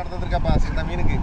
நடந்துருக்காப்பா இந்த மீனுக்கு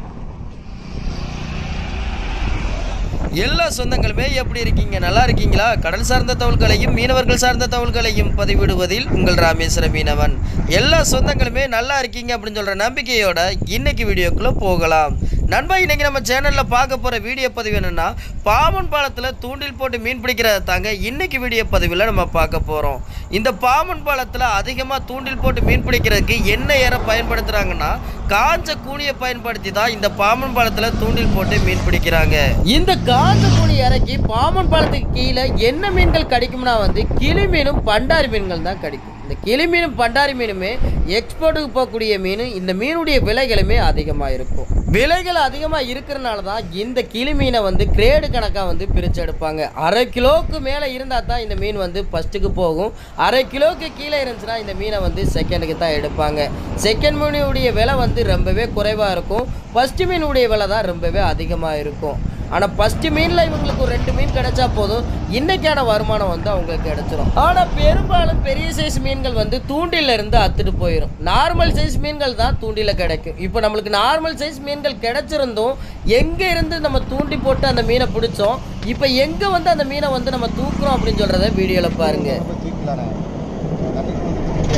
எல்லா சொந்தங்களுமே எப்படி இருக்கீங்க நல்லா இருக்கீங்களா கடல் சார்ந்த தகவல்களையும் மீனவர்கள் சார்ந்த தகவல்களையும் பதிவிடுவதில் உங்கள் ராமேஸ்வர மீனவன் எல்லா சொந்தங்களுமே நல்லா இருக்கீங்க அப்படின்னு சொல்கிற நம்பிக்கையோட இன்னைக்கு வீடியோக்குள்ளே போகலாம் நண்பா இன்னைக்கு நம்ம சேனலில் பார்க்க போகிற வீடியோ பதிவு என்னென்னா பாமன் பாலத்தில் தூண்டில் போட்டு மீன் பிடிக்கிறத தாங்க இன்னைக்கு வீடியோ பதிவில் நம்ம பார்க்க போகிறோம் இந்த பாமன் பாலத்தில் அதிகமாக தூண்டில் போட்டு மீன் பிடிக்கிறதுக்கு என்ன ஏற பயன்படுத்துகிறாங்கன்னா காஞ்ச கூனியை பயன்படுத்தி தான் இந்த பாமன் பாலத்தில் தூண்டில் போட்டு மீன் பிடிக்கிறாங்க இந்த காஞ்ச கூனி இறக்கி பாமன் பாலத்துக்கு கீழே என்ன மீன்கள் கிடைக்கும்னா வந்து கிளி மீனும் பண்டாரி மீன்கள் தான் கிடைக்கும் இந்த கிளி மீனும் பண்டாரி மீனுமே எக்ஸ்போர்ட்டுக்கு போகக்கூடிய மீன் இந்த மீனுடைய விலைகளுமே அதிகமாக இருக்கும் விலைகள் அதிகமாக இருக்கிறனால தான் இந்த கிளி மீனை வந்து கிரேடு கணக்காக வந்து பிரித்து எடுப்பாங்க அரை கிலோவுக்கு மேலே இருந்தால் தான் இந்த மீன் வந்து ஃபஸ்ட்டுக்கு போகும் அரை கிலோவுக்கு கீழே இருந்துச்சுன்னா இந்த மீனை வந்து செகண்டுக்கு தான் எடுப்பாங்க செகண்ட் மீனுடைய விலை வந்து ரொம்பவே குறைவாக இருக்கும் ஃபஸ்ட்டு மீனுடைய விலை தான் ரொம்பவே அதிகமாக இருக்கும் ஆனால் ஃபஸ்ட்டு மீனில் இவங்களுக்கு ஒரு ரெண்டு மீன் கிடைச்சா போதும் இன்னைக்கான வருமானம் வந்து அவங்களுக்கு கிடைச்சிரும் ஆனால் பெரும்பாலும் பெரிய சைஸ் மீன்கள் வந்து தூண்டில இருந்து அத்துட்டு போயிடும் நார்மல் சைஸ் மீன்கள் தான் தூண்டில கிடைக்கும் இப்போ நம்மளுக்கு நார்மல் சைஸ் மீன்கள் கிடைச்சிருந்தும் எங்கே இருந்து நம்ம தூண்டி போட்டு அந்த மீனை பிடிச்சோம் இப்போ எங்கே வந்து அந்த மீனை வந்து நம்ம தூக்குறோம் அப்படின்னு சொல்கிறத வீடியோவில் பாருங்கள் நம்ம தூக்கலாண்ணே தண்ணிக்கு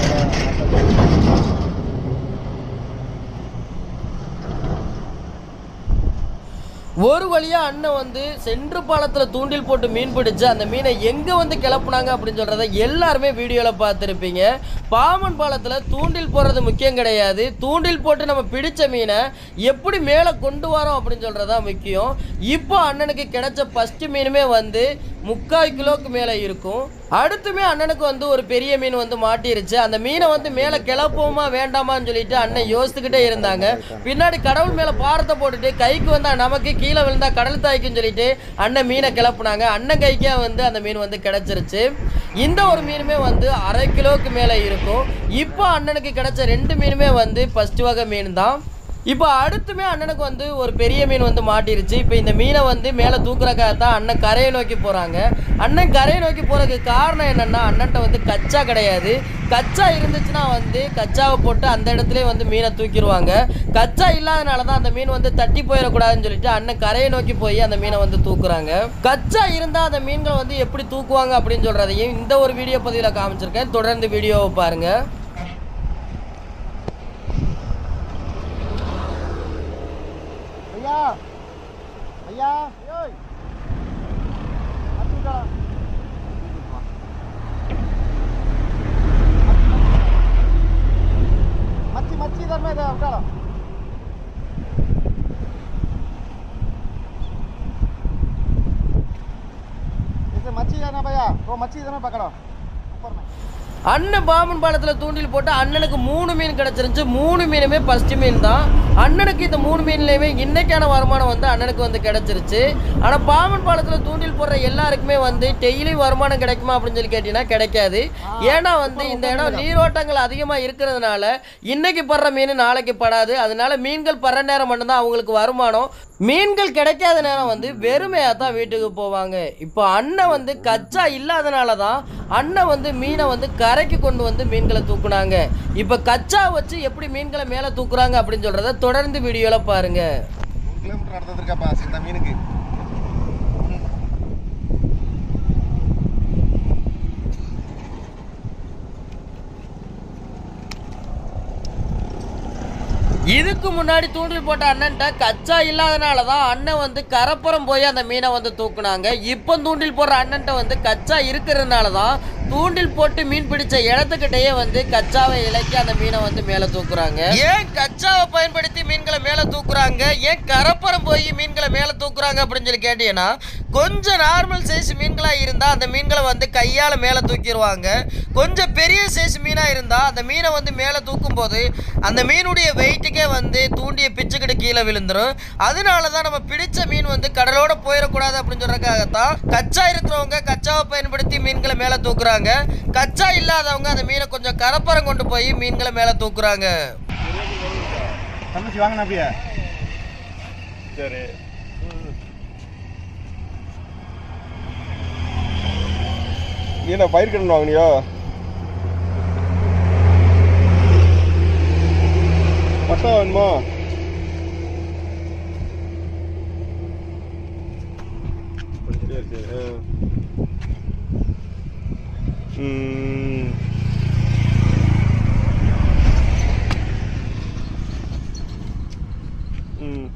ஒரு வழியாக அண்ணன் வந்து சென்று பாலத்தில் தூண்டில் போட்டு மீன் பிடிச்சு அந்த மீனை எங்கே வந்து கிளப்புனாங்க அப்படின்னு சொல்கிறத எல்லாருமே வீடியோவில் பார்த்துருப்பீங்க பாமன் பாலத்தில் தூண்டில் போடுறது முக்கியம் கிடையாது தூண்டில் போட்டு நம்ம பிடிச்ச மீனை எப்படி மேலே கொண்டு வரோம் அப்படின்னு சொல்கிறது தான் முக்கியம் இப்போ அண்ணனுக்கு கிடைச்ச ஃபஸ்ட்டு மீனுமே வந்து முக்கால் கிலோவுக்கு மேலே இருக்கும் அடுத்துமே அண்ணனுக்கு வந்து ஒரு பெரிய மீன் வந்து மாட்டிருச்சு அந்த மீனை வந்து மேலே கிளப்போமா வேண்டாமான்னு சொல்லிட்டு அண்ணன் யோசித்துக்கிட்டே இருந்தாங்க பின்னாடி கடவுள் மேலே பாரத்தை போட்டுட்டு கைக்கு வந்தா நமக்கு கீழே விழுந்தா கடல் தாய்க்குன்னு சொல்லிட்டு அண்ணன் மீனை கிளப்புனாங்க அண்ணன் கைக்கே வந்து அந்த மீன் வந்து கிடைச்சிருச்சு இந்த ஒரு மீனுமே வந்து அரை கிலோவுக்கு மேலே இருக்கும் இப்போ அண்ணனுக்கு கிடைச்ச ரெண்டு மீனுமே வந்து ஃபர்ஸ்ட் வகை மீன் தான் இப்போ அடுத்துமே அண்ணனுக்கு வந்து ஒரு பெரிய மீன் வந்து மாட்டிருச்சு இப்போ இந்த மீனை வந்து மேலே தூக்குறக்காக தான் அண்ணன் கரையை நோக்கி போகிறாங்க அண்ணன் கரையை நோக்கி போகிறதுக்கு காரணம் என்னென்னா அண்ணன்ட்ட வந்து கச்சா கிடையாது கச்சா இருந்துச்சுன்னா வந்து கச்சாவை போட்டு அந்த இடத்துல வந்து மீனை தூக்கிடுவாங்க கச்சா இல்லாதனால தான் அந்த மீன் வந்து தட்டி போயிடக்கூடாதுன்னு சொல்லிட்டு அண்ணன் கரையை நோக்கி போய் அந்த மீனை வந்து தூக்குறாங்க கச்சா இருந்தால் அந்த மீன்கள் வந்து எப்படி தூக்குவாங்க அப்படின்னு சொல்கிறதையும் இந்த ஒரு வீடியோ பதிவில் காமிச்சிருக்கேன் தொடர்ந்து வீடியோவை பாருங்கள் ஐயா ஐயா ஏய் அத்துடா मच्छी मच्छी इधर में इधर डालो जैसे मच्छी है ना भैया वो मच्छी इधर में पकड़ो ऊपर में அண்ணன் பாமன் பாலத்தில் தூண்டில் போட்டு அண்ணனுக்கு மூணு மீன் கிடச்சிருந்துச்சு மூணு மீனுமே ஃபர்ஸ்ட் மீன் தான் அண்ணனுக்கு இந்த மூணு மீன்லேயுமே இன்னைக்கான வருமானம் வந்து அண்ணனுக்கு வந்து கிடச்சிருச்சு ஆனால் பாமன் பாலத்தில் தூண்டில் போடுற எல்லாருக்குமே வந்து டெய்லி வருமானம் கிடைக்குமா அப்படின்னு சொல்லி கேட்டிங்கன்னா கிடைக்காது ஏன்னா வந்து இந்த இடம் நீரோட்டங்கள் அதிகமாக இருக்கிறதுனால இன்னைக்கு படுற மீன் நாளைக்கு படாது அதனால மீன்கள் படுற நேரம் மட்டும்தான் அவங்களுக்கு வருமானம் மீன்கள் கிடைக்காத நேரம் வந்து வெறுமையாக தான் வீட்டுக்கு போவாங்க இப்போ அண்ணன் வந்து கச்சா இல்லாதனால தான் அண்ணன் வந்து மீனை வந்து கரைக்கு கொண்டு வந்து மீன்களை தூக்குனாங்க இப்போ கச்சா வச்சு எப்படி மீன்களை மேலே தூக்குறாங்க அப்படின்னு சொல்கிறத தொடர்ந்து வீடியோவில் பாருங்கள் ஒரு கிலோமீட்டர் நடந்துருக்காப்பா இந்த மீனுக்கு இதுக்கு முன்னாடி தூண்டில் போட்ட அண்ணன்ட்ட கச்சா இல்லாதனால தான் அண்ணன் வந்து கரப்புறம் போய் அந்த மீனை வந்து தூக்குனாங்க இப்போ தூண்டில் போடுற அண்ணன்ட்ட வந்து கச்சா இருக்கிறதுனால தான் தூண்டில் போட்டு மீன் பிடிச்ச இடத்துக்கிட்டயே வந்து கச்சாவை இலக்கி அந்த மீனை வந்து மேலே தூக்குறாங்க ஏன் கச்சாவை பயன்படுத்தி மீன்களை மேலே தூக்குறாங்க ஏன் கரப்புறம் போய் மீன்களை மேலே தூக்குறாங்க அப்படின்னு சொல்லி கேட்டீங்கன்னா கொஞ்சம் நார்மல் சைஸ் மீன்களாக இருந்தால் அந்த மீன்களை வந்து கையால் மேலே தூக்கிடுவாங்க கொஞ்சம் பெரிய சைஸ் மீனாக இருந்தால் அந்த மீனை வந்து மேலே தூக்கும்போது அந்த மீனுடைய வெயிட்டுக்கே வந்து தூண்டிய பிச்சுக்கிட்டு கீழே விழுந்துரும் அதனால தான் நம்ம பிடிச்ச மீன் வந்து கடலோட போயிடக்கூடாது அப்படின்னு சொல்றதுக்காகத்தான் கச்சா இருக்கிறவங்க கச்சாவை பயன்படுத்தி மீன்களை மேலே தூக்குறாங்க கச்சா இல்லாதவங்க அந்த மீனை கொஞ்சம் கரப்பரம் கொண்டு போய் மீன்களை மேலே தூக்குறாங்க தங்கச்சி வாங்கினா அப்படியே சரி நீ என்ன பயிர் கடன் வாங்கினியோ மொத்தம் வேணுமோ சரி சரி ஆ. ம். ம்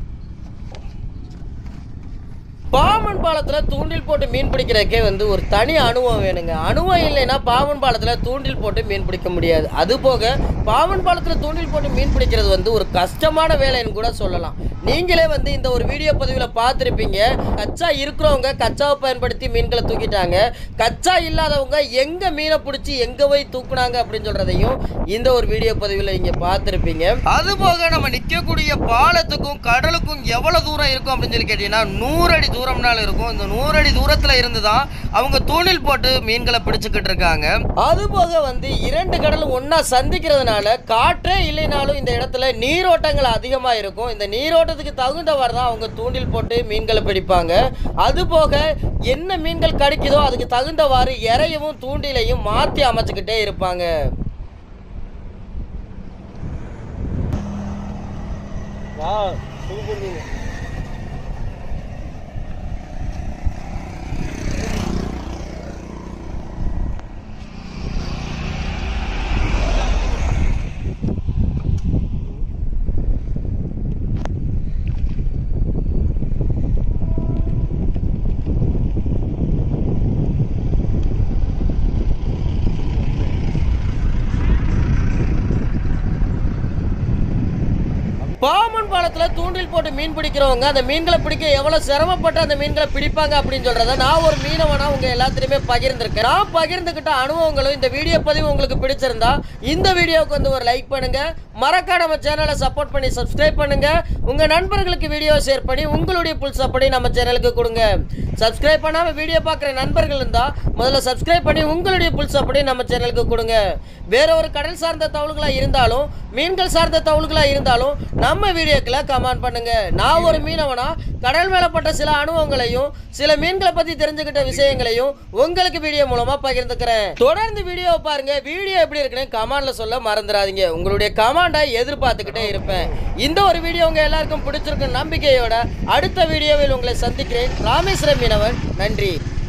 பாமன் பாலத்தில் தூண்டில் போட்டு மீன் பிடிக்கிறதுக்கே வந்து ஒரு தனி அனுபவம் வேணுங்க அனுபவம் இல்லைன்னா பாமன் பாலத்தில் தூண்டில் போட்டு மீன் பிடிக்க முடியாது அது போக பாமன் பாலத்தில் தூண்டில் போட்டு மீன் பிடிக்கிறது வந்து ஒரு கஷ்டமான வேலைன்னு கூட சொல்லலாம் நீங்களே வந்து இந்த ஒரு வீடியோ பதிவில் பார்த்துருப்பீங்க கச்சா இருக்கிறவங்க கச்சாவை பயன்படுத்தி மீன்களை தூக்கிட்டாங்க கச்சா இல்லாதவங்க எங்கே மீனை பிடிச்சி எங்கே போய் தூக்குனாங்க அப்படின்னு சொல்கிறதையும் இந்த ஒரு வீடியோ பதிவில் நீங்கள் பார்த்துருப்பீங்க அது போக நம்ம நிற்கக்கூடிய பாலத்துக்கும் கடலுக்கும் எவ்வளோ தூரம் இருக்கும் அப்படின்னு சொல்லி கேட்டிங்கன்னா நூறு அடி தூரம்னால இருக்கும் இந்த நூறு அடி தூரத்தில் இருந்து தான் அவங்க தூண்டில் போட்டு மீன்களை பிடிச்சிக்கிட்டு இருக்காங்க அது போக வந்து இரண்டு கடலும் ஒன்றா சந்திக்கிறதுனால காற்றே இல்லைனாலும் இந்த இடத்துல நீரோட்டங்கள் அதிகமாக இருக்கும் இந்த நீரோட்டத்துக்கு தகுந்தவாறு தான் அவங்க தூண்டில் போட்டு மீன்களை பிடிப்பாங்க அது போக என்ன மீன்கள் கிடைக்குதோ அதுக்கு தகுந்தவாறு இறையவும் தூண்டிலையும் மாற்றி அமைச்சுக்கிட்டே இருப்பாங்க வா சூப்பர் மீன் பாமன் பாலத்துல தூண்டில் போட்டு மீன் பிடிக்கிறவங்க அந்த மீன்களை பிடிக்க எவ்வளவு சிரமப்பட்டு அந்த மீன்களை பிடிப்பாங்க அப்படின்னு சொல்றத நான் ஒரு மீனவனா உங்க எல்லாத்திலுமே பகிர்ந்திருக்கேன் நான் பகிர்ந்துகிட்ட அனுபவங்களும் இந்த வீடியோ பதிவு உங்களுக்கு பிடிச்சிருந்தா இந்த வீடியோவுக்கு வந்து ஒரு லைக் பண்ணுங்க மறக்காம நம்ம சேனலை சப்போர்ட் பண்ணி சப்ஸ்கிரைப் பண்ணுங்க உங்க நண்பர்களுக்கு வீடியோ ஷேர் பண்ணி உங்களுடைய புல் சப்படி நம்ம சேனலுக்கு கொடுங்க சப்ஸ்கிரைப் பண்ணாம வீடியோ பார்க்குற நண்பர்கள் இருந்தா முதல்ல சப்ஸ்கிரைப் பண்ணி உங்களுடைய புல் சப்படி நம்ம சேனலுக்கு கொடுங்க வேற ஒரு கடல் சார்ந்த தகவல்களா இருந்தாலும் மீன்கள் சார்ந்த தகவல்களா இருந்தாலும் நம்ம வீடியோக்களை கமெண்ட் பண்ணுங்க நான் ஒரு மீனவனா கடல் மேலப்பட்ட சில அனுபவங்களையும் சில மீன்களை பத்தி தெரிஞ்சுக்கிட்ட விஷயங்களையும் உங்களுக்கு வீடியோ மூலமா பகிர்ந்துக்கிறேன் தொடர்ந்து வீடியோ பாருங்க வீடியோ எப்படி இருக்குன்னு கமெண்ட்ல சொல்ல மறந்துடாதீங்க உங்களுடைய கமெண்டை எதிர்பார்த்துக்கிட்டே இருப்பேன் இந்த ஒரு வீடியோ உங்க எல்லாருக்கும் பிடிச்சிருக்கும் நம்பிக்கையோட அடுத்த வீடியோவில் உங்களை சந்திக்கிறேன் ராமேஸ்வரம் மீனவன் நன்றி